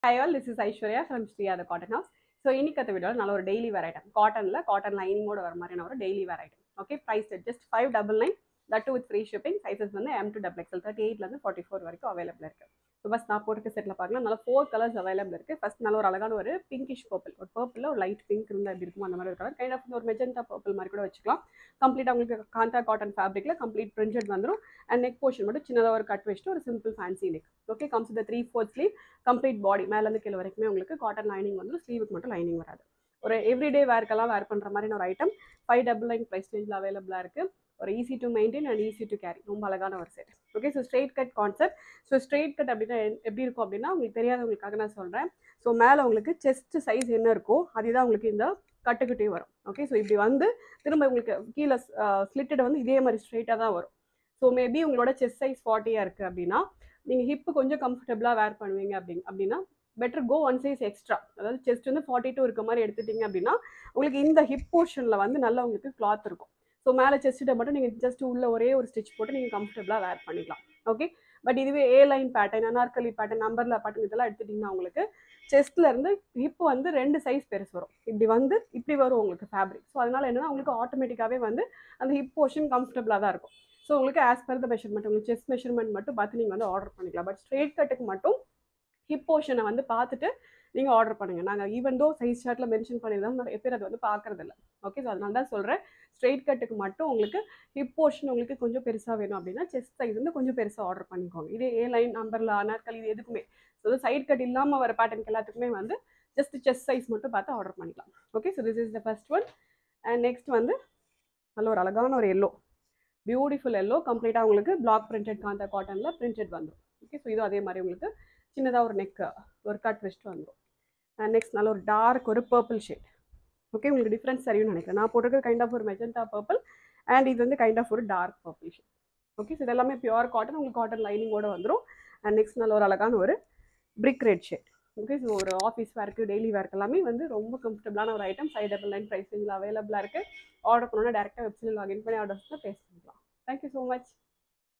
high all this is Aishwarya from Shriya the Cotton House so இன்னைக்கு அந்த வீடியோவில் நல்ல ஒரு டெய்லி வேர் ஐட்டம் காட்டனில் காட்டன் லைனிங்கோட வர மாதிரியான ஒரு daily wear item okay price just five double nine that too with free shipping sizes வந்து M to double XL thirty எயிட்லேருந்து ஃபார்ட்டி ஃபோர் வரைக்கும் அவைலபிள் இருக்குது ஸோ பஸ் நான் போட்டுக்க செட்டில் பார்க்கலாம் நல்ல ஃபோர் கலர்ஸ் அவைலபிள் இருக்குது ஃபஸ்ட் நல்ல ஒரு அழகான ஒரு பிங்கிஷ் பர்பிள் ஒரு பர்பிளில் ஒரு லைட் பிங்க் இருந்தால் எப்படி இருக்கும் அந்த மாதிரி ஒரு கலர் கைண்ட் ஆஃப் ஒரு மெஜெண்டா பர்பிள் மாதிரி கூட வச்சுக்கலாம் கம்ப்ளீட்டாக உங்களுக்கு காந்தா காட்டன் ஃபேப்ரிக்கில் கம்ப்ளீட் பிரிண்டட் வந்துடும் அண்ட் நெக் போர்ஷன் மட்டும் சின்னதாக ஒரு கட் வச்சுட்டு ஒரு simple fancy neck okay comes இந்த three fourth sleeve complete body மேலேருந்து கீழே வரைக்குமே உங்களுக்கு காட்டன் லைனிங் வந்துடும் ஸ்லீவுக்கு மட்டும் லைனிங் வராது ஒரு எவ்ரிடே வேர்க்கெல்லாம் வேர் பண்ணுற மாதிரியான ஒரு item five double nine price ரேஞ்சில் அவைலபிளாக இருக்குது ஒரு easy to maintain and easy to carry ரொம்ப அழகான ஒரு set okay so straight cut concept so straight cut அப்படின்னா எ- எப்படி இருக்கும் அப்படின்னா உங்களுக்கு தெரியாதவங்களுக்காக நான் சொல்கிறேன் ஸோ மேலே உங்களுக்கு செஸ்ட் சைஸ் என்ன இருக்கோ அதுதான் உங்களுக்கு இந்த கட்டுக்கிட்டே வரும் ஓகே ஸோ இப்படி வந்து திரும்ப உங்களுக்கு கீழே ஸ்லிட்டட் வந்து இதே மாதிரி ஸ்ட்ரெயிட்டாக தான் வரும் ஸோ மேபி உங்களோட செஸ்ட் சைஸ் ஃபார்ட்டியாக இருக்குது அப்படின்னா நீங்கள் ஹிப்பு கொஞ்சம் கம்ஃபர்டபுளாக வேர் பண்ணுவீங்க அப்படிங்க அப்படின்னா better go one size extra அதாவது செஸ்ட் வந்து ஃபார்ட்டி டூ இருக்க மாதிரி எடுத்துட்டீங்க அப்படின்னா உங்களுக்கு இந்த ஹிப் போர்ஷனில் வந்து நல்லா உங்களுக்கு கிளாத் இருக்கும் ஸோ மேலே செஸ்ட்டை மட்டும் நீங்கள் ஜஸ்ட் உள்ள ஒரே ஒரு ஸ்டிச் போட்டு நீங்கள் கம்ஃபர்டபுளாக வேர் பண்ணிக்கலாம் ஓகே பட் இதுவே A line pattern anarkali pattern நம்பர்ல பேட்டர்ன் இதெல்லாம் எடுத்துட்டிங்கன்னா உங்களுக்கு செஸ்ட்ல இருந்து ஹிப் வந்து ரெண்டு சைஸ் பெருசு வரும் இப்படி வந்து இப்படி வரும் உங்களுக்கு ஃபேப்ரிக் ஸோ அதனால என்னன்னா உங்களுக்கு ஆட்டோமேட்டிக்காகவே வந்து அந்த ஹிப் போர்ஷன் கம்ஃபர்டபுளாக தான் இருக்கும் ஸோ உங்களுக்கு ஆஸ் பர் த மெஷர்மெண்ட் உங்களுக்கு செஸ்ட் மெஷர்மெண்ட் மட்டும் பார்த்து நீங்கள் வந்து ஆர்டர் பண்ணிக்கலாம் பட் ஸ்ட்ரெயிட் கட்டுக்கு மட்டும் ஹிப் போர்ஷனை வந்து பார்த்துட்டு நீங்கள் ஆர்டர் பண்ணுங்கள் நாங்கள் ஈவன் தோ சைஸ் சார்ட்டில் மென்ஷன் பண்ணியிருந்தோம் நிறைய பேர் அதை வந்து பார்க்கறதில்ல ஓகே ஸோ அதனால தான் சொல்கிறேன் ஸ்ட்ரெயிட் கட்டுக்கு மட்டும் உங்களுக்கு ஹிப் போர்ஷன் உங்களுக்கு கொஞ்சம் பெருசாக வேணும் அப்படின்னா செஸ்ட் சைஸ் வந்து கொஞ்சம் பெருசாக ஆர்டர் பண்ணிக்கோங்க இதே ஏ லைன் நம்பரில் அனார்கல் இது எதுக்குமே ஸோ சைட் கட் இல்லாமல் வர பேட்டர்னுக்கு எல்லாத்துக்குமே வந்து ஜஸ்ட் செஸ்ட் சைஸ் மட்டும் பார்த்து ஆர்டர் பண்ணிக்கலாம் okay so this is the first one and next வந்து நல்ல ஒரு அழகான ஒரு எல்லோ பியூட்டிஃபுல் எல்லோ கம்ப்ளீட்டாக உங்களுக்கு பிளாக் பிரிண்டட் காந்தா காட்டனில் பிரிண்டட் வந்துடும் ஓகே ஸோ இதுவும் அதே மாதிரி உங்களுக்கு சின்னதாக ஒரு நெக் ஒரு கட் வச்சுட்டு வந்துடும் அண்ட் நெக்ஸ்ட் நல்ல ஒரு டார்க் ஒரு பர்பிள் ஷேட் ஓகே உங்களுக்கு டிஃப்ரென்ஸ் தெரியும்னு நினைக்கிறேன் நான் போட்டிருக்க கைண்ட் ஆஃப் ஒரு மெஜந்தா பர்பிள் அண்ட் இது வந்து கைண்ட் ஆஃப் ஒரு dark purple shade okay so இதெல்லாமே பியூர் காட்டன் உங்களுக்கு காட்டன் லைனிங்கோட வந்துடும் அண்ட் நெக்ஸ்ட் நல்ல ஒரு அழகான ஒரு brick red shade okay so ஒரு ஆஃபீஸ் வேர்க்கு டெய்லி வேர்க்கு எல்லாமே வந்து ரொம்ப கம்ஃபர்டபுளான ஒரு item five double nine price ரேஞ்சில் அவைலபிளாக இருக்குது ஆர்டர் பண்ணோன்னா டேரெக்டாக வெப்சைட்டில் லாகின் பண்ணி ஆர்டர்ஸ் தான் பேஸ் பண்ணிக்கலாம் தேங்க்யூ ஸோ மச்